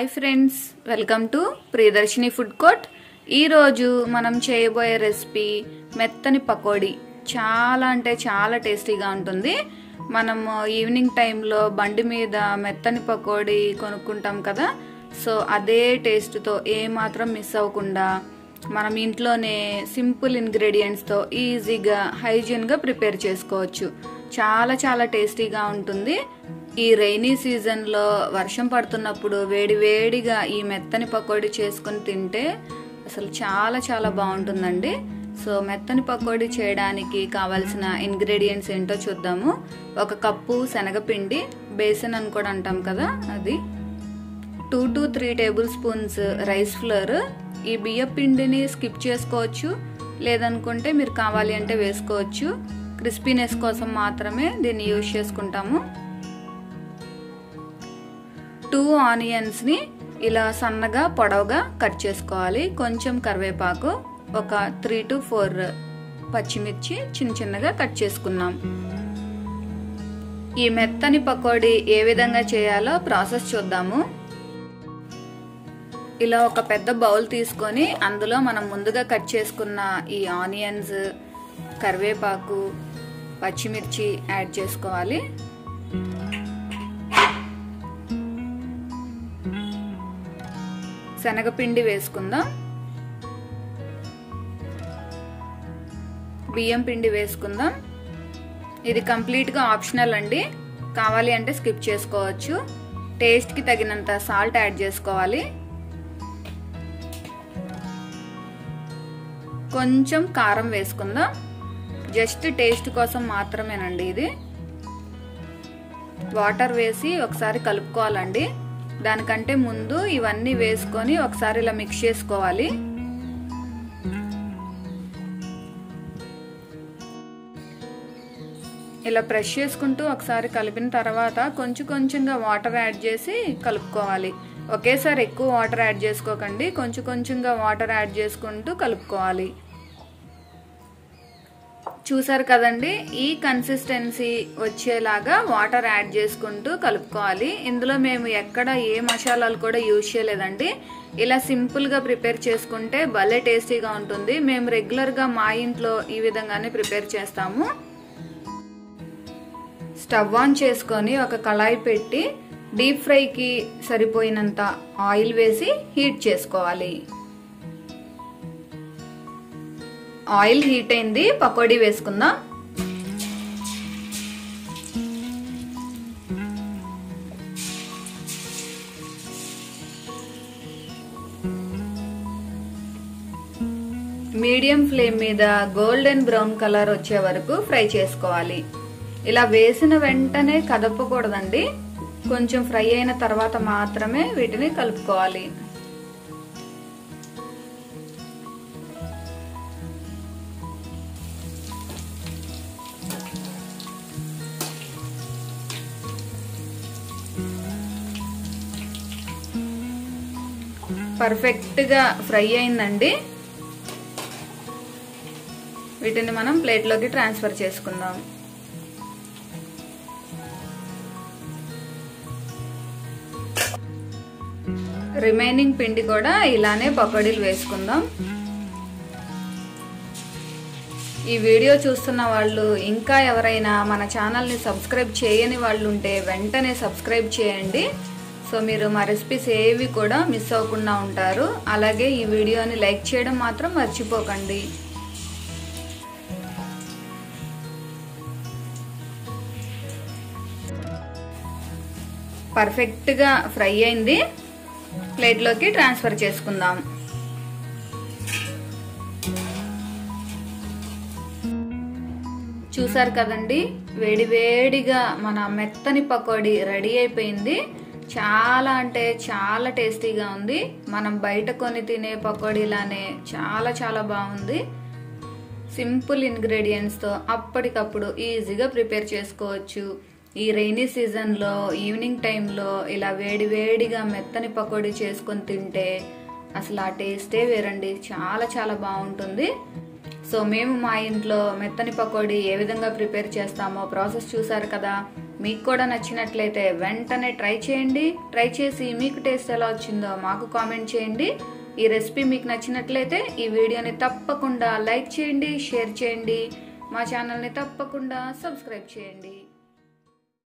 hi friends welcome to Priyadarshini food court ఈరోజు మనం చేయబోయే రెసిపీ మెత్తని పకోడీ చాలా అంటే చాలా టేస్టీగా ఉంటుంది మనం ఈవినింగ్ టైంలో బండి మీద మెత్తని పకోడీ కొనుక్కుంటాం కదా సో అదే టేస్ట్తో ఏ మాత్రం మిస్ అవ్వకుండా మనం ఇంట్లోనే సింపుల్ ఇంగ్రీడియంట్స్తో ఈజీగా హైజీన్గా ప్రిపేర్ చేసుకోవచ్చు చాలా చాలా టేస్టీగా ఉంటుంది ఈ రైనీ సీజన్లో వర్షం పడుతున్నప్పుడు వేడి వేడిగా ఈ మెత్తని పకోడీ చేసుకుని తింటే అసలు చాలా చాలా బాగుంటుందండి సో మెత్తని పకోడీ చేయడానికి కావాల్సిన ఇంగ్రీడియంట్స్ ఏంటో చూద్దాము ఒక కప్పు శనగపిండి బేసన్ అని కూడా అంటాం కదా అది two to three tablespoons rice flour ఈ బియ్య పిండిని స్కిప్ చేసుకోవచ్చు లేదనుకుంటే మీరు కావాలి అంటే వేసుకోవచ్చు క్రిస్పీనెస్ కోసం మాత్రమే దీన్ని యూజ్ చేసుకుంటాము టూ ఆనియన్స్ని ఇలా సన్నగా పొడవుగా కట్ చేసుకోవాలి కొంచెం కరివేపాకు ఒక త్రీ టు ఫోర్ పచ్చిమిర్చి చిన్న చిన్నగా కట్ చేసుకున్నాం ఈ మెత్తని పకోడీ ఏ విధంగా చేయాలో ప్రాసెస్ చూద్దాము ఇలా ఒక పెద్ద బౌల్ తీసుకొని అందులో మనం ముందుగా కట్ చేసుకున్న ఈ ఆనియన్స్ కరివేపాకు పచ్చిమిర్చి యాడ్ చేసుకోవాలి శనగపిండి వేసుకుందాం బియ్యం పిండి వేసుకుందాం ఇది కంప్లీట్గా ఆప్షనల్ అండి కావాలి అంటే స్కిప్ చేసుకోవచ్చు టేస్ట్కి తగినంత సాల్ట్ యాడ్ చేసుకోవాలి కొంచెం కారం వేసుకుందాం జస్ట్ టేస్ట్ కోసం మాత్రమేనండి ఇది వాటర్ వేసి ఒకసారి కలుపుకోవాలండి దానికంటే ముందు ఇవన్నీ వేసుకొని ఒకసారి ఇలా మిక్స్ చేసుకోవాలి ఇలా ప్రెష్ చేసుకుంటూ ఒకసారి కలిపిన తర్వాత కొంచెం కొంచెంగా వాటర్ యాడ్ చేసి కలుపుకోవాలి ఒకేసారి ఎక్కువ వాటర్ యాడ్ చేసుకోకండి కొంచెం కొంచెంగా వాటర్ యాడ్ చేసుకుంటూ కలుపుకోవాలి చూసారు కదండి ఈ కన్సిస్టెన్సీ వచ్చేలాగా వాటర్ యాడ్ చేసుకుంటూ కలుపుకోవాలి ఇందులో మేము ఎక్కడ ఏ మసాలాలు కూడా యూజ్ చేయలేదండి ఇలా సింపుల్గా ప్రిపేర్ చేసుకుంటే భలే టేస్టీగా ఉంటుంది మేము రెగ్యులర్గా మా ఇంట్లో ఈ విధంగానే ప్రిపేర్ చేస్తాము స్టవ్ ఆన్ చేసుకొని ఒక కళాయి పెట్టి డీప్ ఫ్రైకి సరిపోయినంత ఆయిల్ వేసి హీట్ చేసుకోవాలి ఆయిల్ హీట్ అయింది పకోడీ వేసుకుందాం మీడియం ఫ్లేమ్ మీద గోల్డెన్ బ్రౌన్ కలర్ వచ్చే వరకు ఫ్రై చేసుకోవాలి ఇలా వేసిన వెంటనే కదపకూడదండి కొంచెం ఫ్రై అయిన తర్వాత మాత్రమే వీటిని కలుపుకోవాలి పర్ఫెక్ట్గా ఫ్రై అయిందండి వీటిని మనం ప్లేట్లోకి ట్రాన్స్ఫర్ చేసుకుందాం రిమైనింగ్ పిండి కూడా ఇలానే పకోడీలు వేసుకుందాం ఈ వీడియో చూస్తున్న వాళ్ళు ఇంకా ఎవరైనా మన ఛానల్ని సబ్స్క్రైబ్ చేయని వాళ్ళు ఉంటే వెంటనే సబ్స్క్రైబ్ చేయండి సో మీరు మా రెసిపీస్ ఏవి కూడా మిస్ అవ్వకుండా ఉంటారు అలాగే ఈ వీడియోని లైక్ చేయడం మాత్రం మర్చిపోకండి పర్ఫెక్ట్గా ఫ్రై అయింది ప్లేట్లోకి ట్రాన్స్ఫర్ చేసుకుందాం చూసారు కదండి వేడి వేడిగా మన మెత్తని పకోడీ రెడీ అయిపోయింది చాలా అంటే చాలా టేస్టీగా ఉంది మనం బయట కొని తినే పకోడీలానే చాలా చాలా బాగుంది సింపుల్ ఇంగ్రీడియంట్స్తో అప్పటికప్పుడు ఈజీగా ప్రిపేర్ చేసుకోవచ్చు ఈ రైనీ సీజన్లో ఈవినింగ్ టైంలో ఇలా వేడి వేడిగా మెత్తని పకోడీ చేసుకొని తింటే అసలు ఆ టేస్టే వేరండి చాలా చాలా బాగుంటుంది సో మేము మా ఇంట్లో మెత్తని పకోడీ ఏ విధంగా ప్రిపేర్ చేస్తామో ప్రాసెస్ చూసారు కదా మీకు కూడా నచ్చినట్లయితే వెంటనే ట్రై చేయండి ట్రై చేసి మీకు టేస్ట్ ఎలా వచ్చిందో మాకు కామెంట్ చేయండి ఈ రెసిపీ మీకు నచ్చినట్లయితే ఈ వీడియోని తప్పకుండా లైక్ చేయండి షేర్ చేయండి మా ఛానల్ని తప్పకుండా సబ్స్క్రైబ్ చేయండి